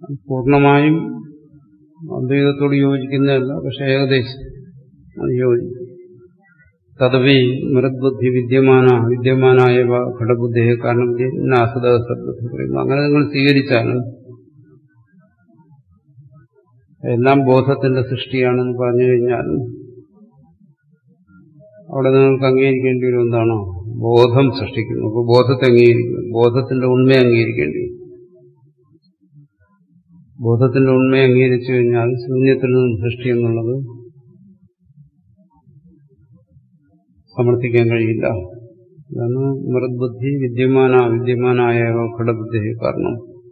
പൂർണ്ണമായും അദ്വൈതത്തോട് യോജിക്കുന്നതല്ല പക്ഷെ ഏകദേശം അത് യോജിക്കും തദവി മൃദ്ബുദ്ധി വിദ്യമാന വിദ്യമാനായ ഘടബുദ്ധിയെ കാരണം നാസത സദ്ബുദ്ധി പറയുന്നു അങ്ങനെ നിങ്ങൾ സ്വീകരിച്ചാലും എല്ലാം ബോധത്തിന്റെ സൃഷ്ടിയാണെന്ന് പറഞ്ഞു കഴിഞ്ഞാൽ അവിടെ നിങ്ങൾക്ക് അംഗീകരിക്കേണ്ടി വരും എന്താണോ ബോധം സൃഷ്ടിക്കുന്നു അപ്പോൾ ബോധത്തെ അംഗീകരിക്കുന്നു ബോധത്തിന്റെ ഉണ്മയെ അംഗീകരിക്കേണ്ടി വരും ബോധത്തിന്റെ ഉണ്മയെ അംഗീകരിച്ചു കഴിഞ്ഞാൽ ശൂന്യത്തിൽ നിന്നും സൃഷ്ടി എന്നുള്ളത് സമർത്ഥിക്കാൻ കഴിയില്ല അതാണ് മൃദ്ബുദ്ധി വിദ്യമാന വിദ്യമാനായ ഘടബുദ്ധി കാരണം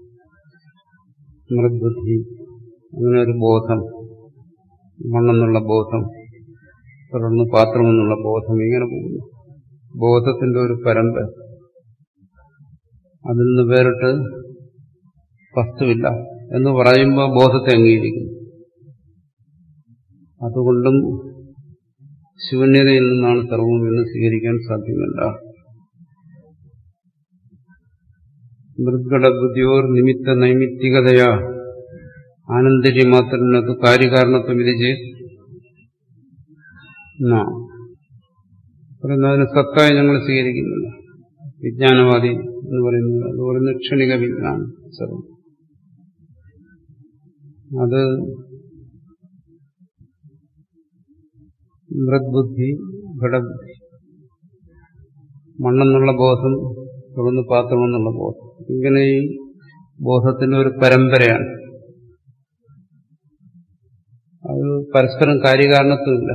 മൃദ്ബുദ്ധി അങ്ങനെ ഒരു ബോധം മണ്ണെന്നുള്ള ബോധം തുടർന്ന് പാത്രമെന്നുള്ള ബോധം ഇങ്ങനെ പോകുന്നു ബോധത്തിന്റെ ഒരു പരമ്പര അതിൽ നിന്ന് വേറിട്ട് വസ്തുവില്ല എന്ന് പറയുമ്പോൾ ബോധത്തെ അംഗീകരിക്കുന്നു അതുകൊണ്ടും ശൂന്യതയിൽ നിന്നാണ് സർവവും എന്ന് സ്വീകരിക്കാൻ സാധ്യമല്ല മൃദ്ഘടബുദ്ധിയോർ നിമിത്ത നൈമിത്തികതയാ ആനന്ദരി മാത്രത്തിനകത്ത് കാര്യകാരണത്വം വിധിച്ച് പറയുന്നതിന് സത്തായി ഞങ്ങൾ സ്വീകരിക്കുന്നില്ല വിജ്ഞാനവാദി എന്ന് പറയുന്നത് അത് പറയുന്ന ക്ഷണിക വിജ്ഞാനം സർവം അത് മൃദ്ബുദ്ധി ഘടബുദ്ധി മണ്ണെന്നുള്ള ബോധം തുടർന്ന് പാത്രമെന്നുള്ള ബോധം ഇങ്ങനെ ഈ ബോധത്തിന്റെ ഒരു പരമ്പരയാണ് അത് പരസ്പരം കാര്യകാരണത്വമില്ല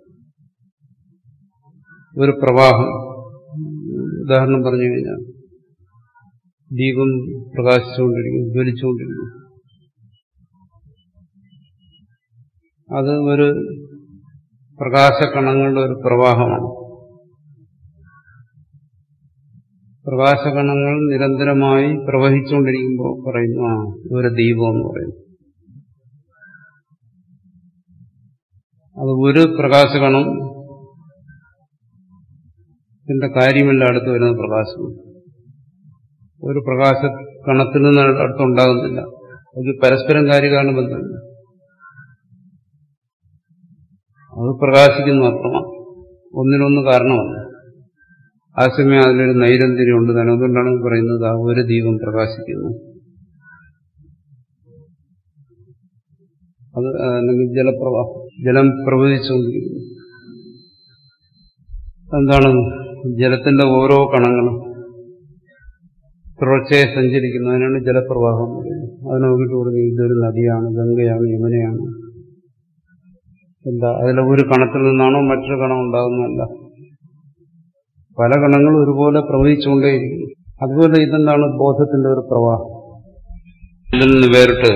ഒരു പ്രവാഹം ഉദാഹരണം പറഞ്ഞു കഴിഞ്ഞാൽ ദീപം പ്രകാശിച്ചുകൊണ്ടിരിക്കും ജ്വലിച്ചുകൊണ്ടിരിക്കും അത് ഒരു പ്രകാശകണങ്ങളുടെ ഒരു പ്രവാഹമാണ് പ്രകാശകണങ്ങൾ നിരന്തരമായി പ്രവഹിച്ചുകൊണ്ടിരിക്കുമ്പോൾ പറയുന്നു ആ ഒരു ദീപം എന്ന് പറയുന്നു അത് ഒരു പ്രകാശകണം ത്തിന്റെ കാര്യമല്ല അടുത്ത് വരുന്ന പ്രകാശം ഒരു പ്രകാശ കണത്തിൽ നിന്ന് അടുത്തുണ്ടാകുന്നില്ല അത് പരസ്പരം കാര്യകാരണ ബന്ധമില്ല അത് പ്രകാശിക്കുന്നു മാത്രമാണ് ഒന്നിനൊന്ന് കാരണമല്ല ആ സമയം അതിലൊരു നൈരന്തര്യം ഉണ്ട് തന്നെ അതുകൊണ്ടാണ് പറയുന്നത് ആ ഒരു ദീപം പ്രകാശിക്കുന്നു അത് അല്ലെങ്കിൽ ജലപ്രവാഹം ജലം പ്രവഹിച്ചുകൊണ്ടിരിക്കുന്നു എന്താണ് ജലത്തിന്റെ ഓരോ കണങ്ങളും തുടർച്ചയെ സഞ്ചരിക്കുന്നു അതിനാണ് ജലപ്രവാഹം എന്ന് പറയുന്നത് അത് നോക്കിയിട്ട് പറഞ്ഞു ഇതൊരു നദിയാണ് ഗംഗയാണ് യമുനയാണ് എന്താ അതിലെ ഒരു കണത്തിൽ നിന്നാണോ മറ്റൊരു കണം ഉണ്ടാകുന്നതല്ല പല കണങ്ങളും ഒരുപോലെ പ്രവഹിച്ചുകൊണ്ടേയിരിക്കും അതുപോലെ ഇതെന്താണ് ബോധത്തിന്റെ ഒരു പ്രവാഹം ഇതിൽ നിന്ന് വേറിട്ട്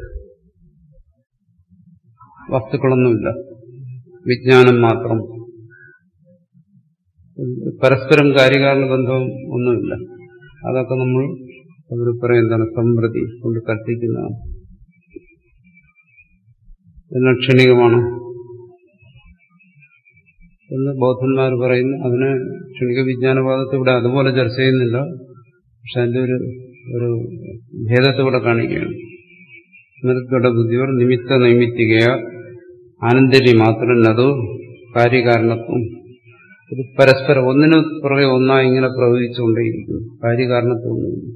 വസ്തുക്കളൊന്നുമില്ല വിജ്ഞാനം മാത്രം പരസ്പരം കാര്യകാരണ ബന്ധവും ഒന്നുമില്ല അതൊക്കെ നമ്മൾ അവർ പറയുന്നതാണ് സമൃദ്ധി കൊണ്ട് കൽപ്പിക്കുന്നതാണ് എല്ലാം ക്ഷണികമാണ് എന്ന് ബൗദ്ധന്മാർ പറയുന്നു അതിന് ക്ഷണിക വിജ്ഞാനവാദത്തെ ഇവിടെ അതുപോലെ ചർച്ച ചെയ്യുന്നില്ല പക്ഷെ അതിന്റെ ഒരു ഒരു ഭേദത്തെ ഇവിടെ കാണിക്കുകയാണ് നിർഗട ബുദ്ധിവർ നിമിത്ത നൈമിത്തികയ ആനന്ദരി മാത്രം അത് കാര്യകാരണത്വം ഇത് പരസ്പരം ഒന്നിനു പുറകെ ഒന്നായി ഇങ്ങനെ പ്രവഹിച്ചുകൊണ്ടേയിരിക്കുന്നു കാര്യകാരണത്വമൊന്നുമില്ല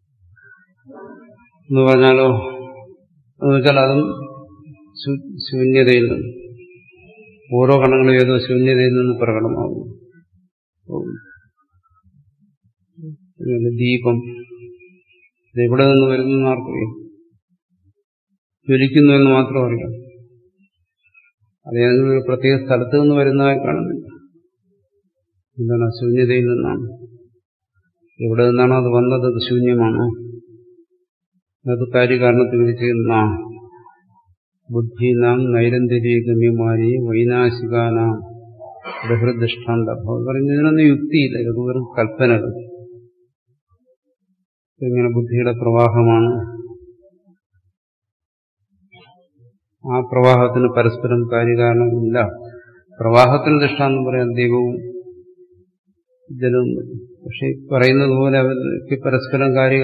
എന്ന് പറഞ്ഞാലോ എന്ന് വെച്ചാൽ അതും ശൂന്യതയിൽ നിന്ന് ഓരോ കണങ്ങളും ഏതോ ശൂന്യതയിൽ നിന്ന് പ്രകടമാകുന്നു ദീപം ഇത് എവിടെ നിന്ന് വരുന്നു ആർക്കറിയാം ജ്വലിക്കുന്നു എന്ന് മാത്രം അറിയാം അത് ഏതെങ്കിലും ഒരു പ്രത്യേക സ്ഥലത്ത് നിന്ന് വരുന്നതായി കാണുന്നില്ല എന്താണ് ശൂന്യതയിൽ നിന്നാണ് എവിടെ നിന്നാണോ അത് വന്നത് അത് ശൂന്യമാണോ അത് കാര്യകാരണത്തിൽ വിധിച്ചിരുന്ന ബുദ്ധീനാം നൈരന്തരീഗമ്യമാരി വൈനാശികാനാം ബഹൃദൃഷ്ടാന്ത പറഞ്ഞു ഇതിനൊന്നും യുക്തിയില്ല ഇത് വെറും കൽപ്പനകൾ ഇങ്ങനെ ബുദ്ധിയുടെ പ്രവാഹമാണ് ആ പ്രവാഹത്തിന് പരസ്പരം കാര്യകാരണമില്ല പ്രവാഹത്തിന് ദൃഷ്ടാന്തം പറയാൻ ദൈവവും ജലവും പക്ഷെ പറയുന്നത് പോലെ അവർക്ക് പരസ്പരം കാര്യ